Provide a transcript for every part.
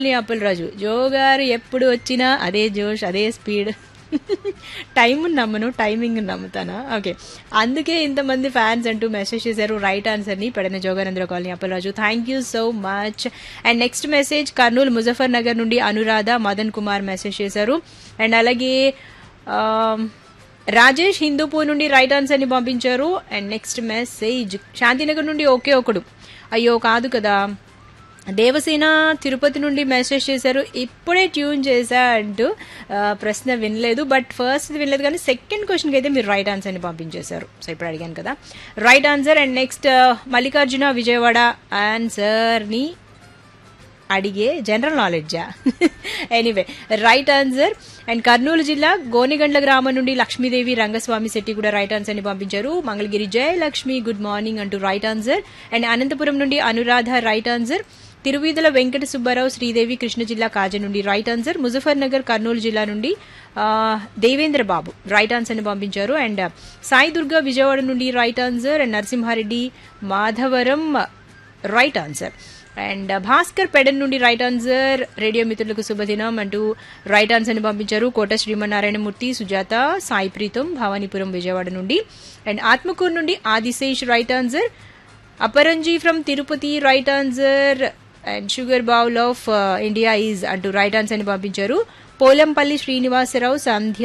అప్పులరాజు జో గారు ఎప్పుడు వచ్చినా అదే జోష్ అదే స్పీడ్ టైం నమ్మను టైమింగ్ నమ్ముతానా ఓకే అందుకే ఇంతమంది ఫ్యాన్స్ అంటూ మెసేజ్ చేశారు రైట్ ఆన్సర్ని పెడన జోగానంద్ర colony Appalaraju thank you so much and next message Kurnool Muzaffar Nagar నుండి అనురాధ మదన్ కుమార్ మెసేజ్ చేశారు అండ్ అలాగే ఆమ్, రాజేష్ హిందూపూర్ నుండి రైట్ ఆన్సర్ని పంపించారు అండ్ నెక్స్ట్ మెసేజ్ శాంతినగర్ నుండి ఒకే ఒకడు అయ్యో కాదు కదా దేవసేన తిరుపతి నుండి మెసేజ్ చేశారు ఇప్పుడే ట్యూన్ చేశా అంటూ ఆ, ప్రశ్న వినలేదు బట్ ఫస్ట్ వినలేదు కానీ సెకండ్ క్వశ్చన్కి అయితే మీరు రైట్ ఆన్సర్ని పంపించేశారు సో ఇప్పుడు అడిగాను కదా right answer and next Mallikarjuna Vijayawada ఆన్సర్ని అడిగే జనరల్ నాలెడ్జా anyway right answer and Kurnool జిల్లా గోనిగండ్ల గ్రామం నుండి లక్ష్మీదేవి రంగస్వామి శెట్టి కూడా రైట్ ఆన్సర్ ని పంపించారు మంగళగిరి జయలక్ష్మి గుడ్ మార్నింగ్ అంటూ రైట్ ఆన్సర్ అండ్ అనంతపురం నుండి అనురాధ రైట్ ఆన్సర్ తిరువీధుల వెంకట సుబ్బారావు శ్రీదేవి కృష్ణ జిల్లా కాజ నుండి రైట్ ఆన్సర్ ముజఫర్ నగర్ కర్నూలు జిల్లా నుండి ఆ, దేవేంద్ర బాబు రైట్ ఆన్సర్ ని పంపించారు అండ్ సాయి దుర్గా విజయవాడ నుండి right answer and Narasimha Reddy Madhavaram right answer and Bhaskar Pedana నుండి రైట్ ఆన్సర్ రేడియో మిత్రులకు శుభదినం అంటూ రైట్ ఆన్సర్ ని పంపించారు కోట శ్రీమన్నారాయణమూర్తి సుజాత సాయి ప్రీతం భవానీపురం విజయవాడ నుండి అండ్ ఆత్మకూరు నుండి Adishesh right answer Aparanji from Tirupati right answer and sugar bowl of India is అంటూ రైట్ ఆన్సర్ ని పంపించారు Polampalli Srinivasa Rao Sandhya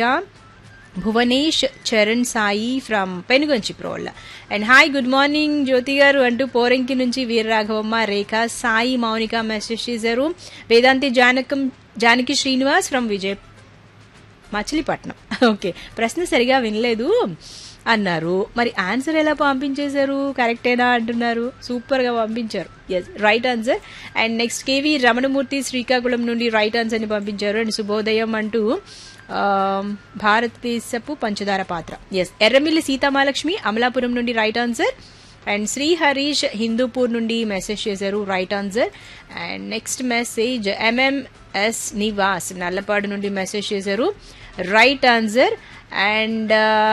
Bhuvanesh Charan Sai from Penuganchiprolu and hi good morning Jyothi garu అంటూ పోరంకి నుంచి వీరరాఘవమ్మ రేఖ సాయి మౌనిక మెసేజ్ చేశారు వేదాంతి జానకం జానకి శ్రీనివాస్ ఫ్రమ్ విజయ్ మచిలీపట్నం ఓకే ప్రశ్న సరిగా వినలేదు అన్నారు మరి ఆన్సర్ ఎలా పంపించేశారు కరెక్టేనా అంటున్నారు సూపర్ గా పంపించారు yes right answer and next KV Ramanamurthy Srikakulam నుండి రైట్ ఆన్సర్ ని పంపించారు అండ్ శుభోదయం అంటూ ఆమ్, భారతదేశపు పంచదార పాత్ర ఎస్ ఎర్రమిల్లి సీతామాలక్ష్మి అమలాపురం నుండి right answer and Shri Harish Hindupur నుండి మెసేజ్ చేశారు right answer and next message MMS Nivas Nallapadu నుండి మెసేజ్ చేశారు రైట్ ఆన్సర్ అండ్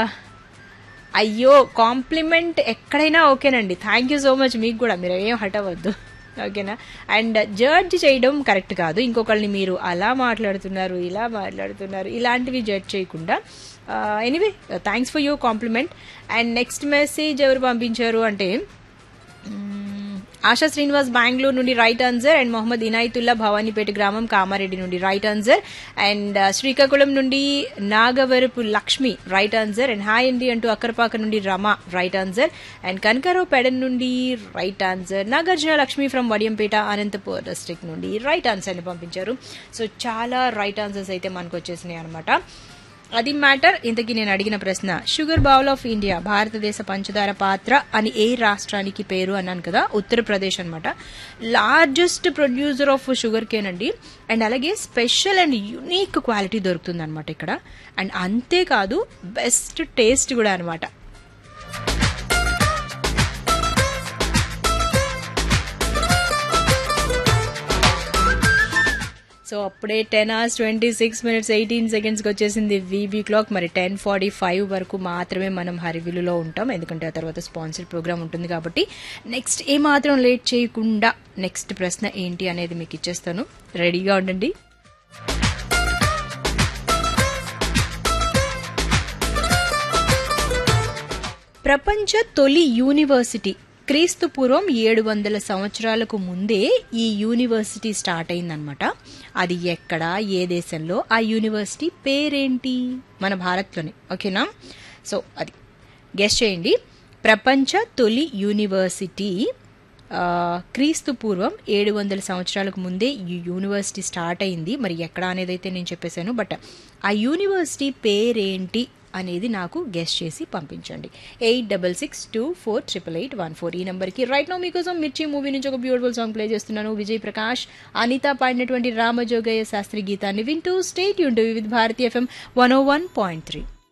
అయ్యో కాంప్లిమెంట్ ఎక్కడైనా ఓకేనండి థ్యాంక్ యూ సో మచ్ మీకు కూడా మీరు ఏం హట్ అవ్వద్దు ఓకేనా అండ్ జడ్జ్ చేయడం కరెక్ట్ కాదు ఇంకొకరిని మీరు అలా మాట్లాడుతున్నారు ఇలా మాట్లాడుతున్నారు ఇలాంటివి జడ్జ్ చేయకుండా anyway thanks for your compliment and next message ఎవరు పంపించారు అంటే మ్మ్, ఆశా శ్రీనివాస్ బెంగళూరు నుండి right answer and Mohammed Inayatullah Bhavanipeta గ్రామం కామారెడ్డి నుండి రైట్ ఆన్సర్ అండ్ ఆ, శ్రీకాకుళం నుండి Nagavarapu Lakshmi right answer and hi అండి అంటూ అక్కరపాక నుండి Rama right answer and Kanakarao Pedana నుండి right answer Nagarjuna Lakshmi from Vadiyampeta Anantapur district నుండి రైట్ ఆన్సర్ ని పంపించారు సో చాలా రైట్ ఆన్సర్స్ అయితే మనకు వచ్చేసినాయి అనమాట అది మ్యాటర్ ఇంతకీ నేను అడిగిన ప్రశ్న షుగర్ బౌల్ ఆఫ్ ఇండియా భారతదేశ పంచదార పాత్ర అని ఏ రాష్ట్రానికి పేరు అన్నాను కదా ఉత్తరప్రదేశ్ అన్నమాట largest producer of sugar cane అండి అండ్ అలాగే స్పెషల్ అండ్ యునీక్ క్వాలిటీ దొరుకుతుంది అనమాట ఇక్కడ అండ్ అంతేకాదు బెస్ట్ టేస్ట్ కూడా అనమాట సో అప్పుడే ten hours twenty six minutes eighteen సెకండ్స్కి వచ్చేసింది వీబీ క్లాక్ మరి టెన్ ఫార్టీ ఫైవ్ వరకు మాత్రమే మనం హరివిలులో ఉంటాం ఎందుకంటే ఆ తర్వాత స్పాన్సర్ ప్రోగ్రామ్ ఉంటుంది కాబట్టి నెక్స్ట్ ఏ మాత్రం లేట్ చేయకుండా నెక్స్ట్ ప్రశ్న ఏంటి అనేది మీకు ఇచ్చేస్తాను రెడీగా ఉండండి ప్రపంచ తొలి యూనివర్సిటీ క్రీస్తు పూర్వం ఏడు వందల సంవత్సరాలకు ముందే ఈ యూనివర్సిటీ స్టార్ట్ అయిందనమాట అది ఎక్కడ ఏ దేశంలో ఆ యూనివర్సిటీ పేరేంటి మన భారత్లోనే ఓకేనా సో అది గెస్ట్ చేయండి ప్రపంచ తొలి యూనివర్సిటీ ఆ, క్రీస్తు పూర్వం ఏడు వందల సంవత్సరాలకు ముందే ఈ యూనివర్సిటీ స్టార్ట్ అయింది మరి ఎక్కడ అనేది అయితే నేను చెప్పేశాను బట్ ఆ యూనివర్సిటీ పేరేంటి అనేది నాకు గెస్ట్ చేసి పంపించండి eight double six two four triple eight one four ఈ నెంబర్కి రైట్ నో మీకోసం మిర్చి మూవీ నుంచి ఒక బ్యూటిఫుల్ సాంగ్ ప్లే చేస్తున్నాను విజయ్ ప్రకాష్ అనిత పాడినటువంటి రామజోగయ్య శాస్త్రి గీతాన్ని వింటూ స్టేట్ యూన్ with Bharati FM one O one point three